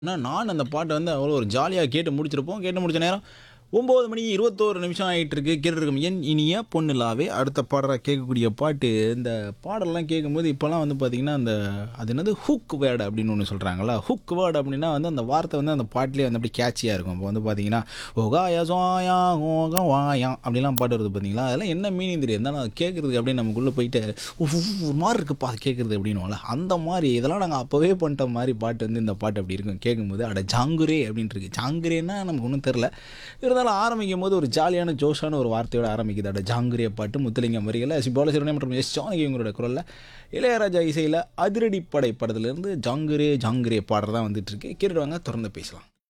ஏன்னா நான் அந்த பாட்டை வந்து அவ்வளோ ஒரு ஜாலியாக கேட்டு முடிச்சிருப்போம் கேட்டு முடிச்ச நேரம் ஒம்பது மணி இருபத்தோரு நிமிஷம் ஆகிட்டு இருக்கு கேட்டுருக்கும் என் இனிய பொண்ணுலாவே அடுத்த பாடுற கேட்கக்கூடிய பாட்டு இந்த பாடலாம் கேட்கும்போது இப்போலாம் வந்து பார்த்திங்கன்னா அந்த அது என்னது ஹுக் வேர்டு அப்படின்னு ஒன்று சொல்கிறாங்களா ஹுக் வேர்டு அப்படின்னா வந்து அந்த வார்த்தை வந்து அந்த பாட்டிலே வந்து அப்படி கேட்சியாக இருக்கும் இப்போ வந்து பார்த்தீங்கன்னா ஓகாயா சோயா ஓகா வாயா அப்படிலாம் பாட்டு வருது பார்த்தீங்களா அதெல்லாம் என்ன மீனிங் தெரியும் இருந்தாலும் அது கேட்குறதுக்கு அப்படியே நமக்குள்ளே போயிட்டு உஃப், உஃப், ஒரு மாதிரி இருக்குப்பா அது கேட்குறது அப்படின்னுவோம்ல அந்த மாதிரி இதெல்லாம் நாங்கள் அப்போவே பண்ணிட்ட மாதிரி பாட்டு வந்து இந்த பாட்டு அப்படி இருக்கும் கேட்கும்போது அட ஜாங்குரே அப்படின்ட்டு இருக்கு ஜாங்குரேன்னா நமக்கு ஒன்றும் தெரில இருந்தாலும் ஆரம்பிக்கும் போது ஒரு ஜாலியான ஜோஷான ஒரு வார்த்தையோட ஆரம்பிக்குது அட ஜாங்குரே பாட்டு முத்துலிங்கம் வரிகளை சிபால சிறுவனை மற்றும் எஸ் ஜானகி இவங்களோட குரலில் இளையராஜா இசையில் அதிரடிப்படை படத்துலேருந்து ஜாங்குரே ஜாங்குரே பாடுறதா வந்துட்டு இருக்கு கேட்டுட்டு வாங்க தொடர்ந்து பேசலாம்